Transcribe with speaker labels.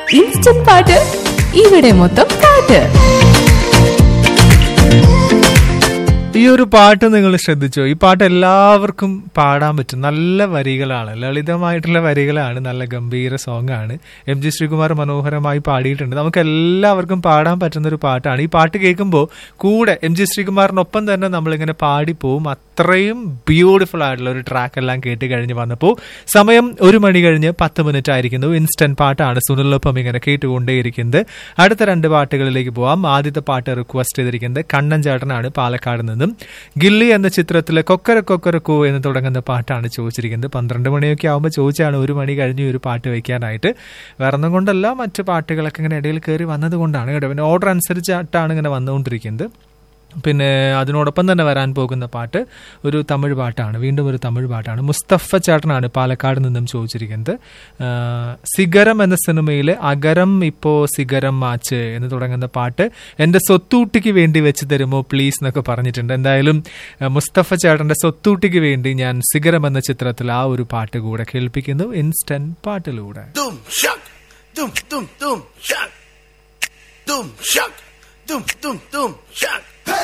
Speaker 1: Instant പാട്ട് ഇവിടെ മൊത്തം പാട്ട്
Speaker 2: ഈ ഒരു പാട്ട് നിങ്ങൾ ശ്രദ്ധിച്ചോ ഈ പാട്ട് എല്ലാവർക്കും പാടാൻ പറ്റും നല്ല വരികളാണ് ലളിതമായിട്ടുള്ള വരികളാണ് നല്ല ഗംഭീര സോങ് ആണ് എം ജി ശ്രീകുമാർ മനോഹരമായി പാടിയിട്ടുണ്ട് നമുക്ക് എല്ലാവർക്കും പാടാൻ പറ്റുന്ന ഒരു പാട്ടാണ് ഈ പാട്ട് കേൾക്കുമ്പോൾ കൂടെ എം ജി ശ്രീകുമാറിനൊപ്പം തന്നെ നമ്മളിങ്ങനെ പാടിപ്പോവും അത്രയും ബ്യൂട്ടിഫുൾ ആയിട്ടുള്ള ഒരു ട്രാക്ക് എല്ലാം കേട്ട് കഴിഞ്ഞ് വന്നപ്പോൾ സമയം ഒരു മണി കഴിഞ്ഞ് പത്ത് മിനിറ്റ് ആയിരിക്കുന്നു ഇൻസ്റ്റന്റ് പാട്ടാണ് സുനിലൊപ്പം ഇങ്ങനെ കേട്ടുകൊണ്ടേയിരിക്കുന്നത് അടുത്ത രണ്ട് പാട്ടുകളിലേക്ക് പോവാം ആദ്യത്തെ പാട്ട് റിക്വസ്റ്റ് ചെയ്തിരിക്കുന്നത് കണ്ണൻ ചേട്ടനാണ് പാലക്കാട് നിന്നും ഗില്ലി എന്ന ചിത്രത്തിലെ കൊക്കര കൊക്കരക്കോ എന്ന് തുടങ്ങുന്ന പാട്ടാണ് ചോദിച്ചിരിക്കുന്നത് പന്ത്രണ്ട് മണിയൊക്കെ ആകുമ്പോൾ ചോദിച്ചാണ് ഒരു മണി കഴിഞ്ഞ് ഈ ഒരു പാട്ട് വയ്ക്കാനായിട്ട് വേറെ ഒന്നും കൊണ്ടല്ല മറ്റു പാട്ടുകളൊക്കെ ഇങ്ങനെ ഇടയിൽ കയറി വന്നത് കൊണ്ടാണ് കേട്ടോ പിന്നെ ഓർഡർ അനുസരിച്ചായിട്ടാണ് ഇങ്ങനെ വന്നുകൊണ്ടിരിക്കുന്നത് പിന്നെ അതിനോടൊപ്പം തന്നെ വരാൻ പോകുന്ന പാട്ട് ഒരു തമിഴ് പാട്ടാണ് വീണ്ടും ഒരു തമിഴ് പാട്ടാണ് മുസ്തഫ ചേട്ടനാണ് പാലക്കാട് നിന്നും ചോദിച്ചിരിക്കുന്നത് ആ, സിഗരം എന്ന സിനിമയിലെ അഗരം ഇപ്പോ സിഗരം മാച്ച് എന്ന് തുടങ്ങുന്ന പാട്ട് എൻ്റെ സ്വത്തൂട്ടിക്ക് വേണ്ടി വെച്ച് തരുമോ പ്ലീസ് എന്നൊക്കെ പറഞ്ഞിട്ടുണ്ട് എന്തായാലും ആ, മുസ്തഫ ചേട്ടൻ്റെ സ്വത്തൂട്ടിക്ക് വേണ്ടി ഞാൻ സിഗരം എന്ന ചിത്രത്തിൽ ആ ഒരു പാട്ട് കൂടെ കേൾപ്പിക്കുന്നു ഇൻസ്റ്റന്റ് പാട്ടിലൂടെ
Speaker 3: Dum shock, dum dum dum shock, dum shock, dum dum dum shock.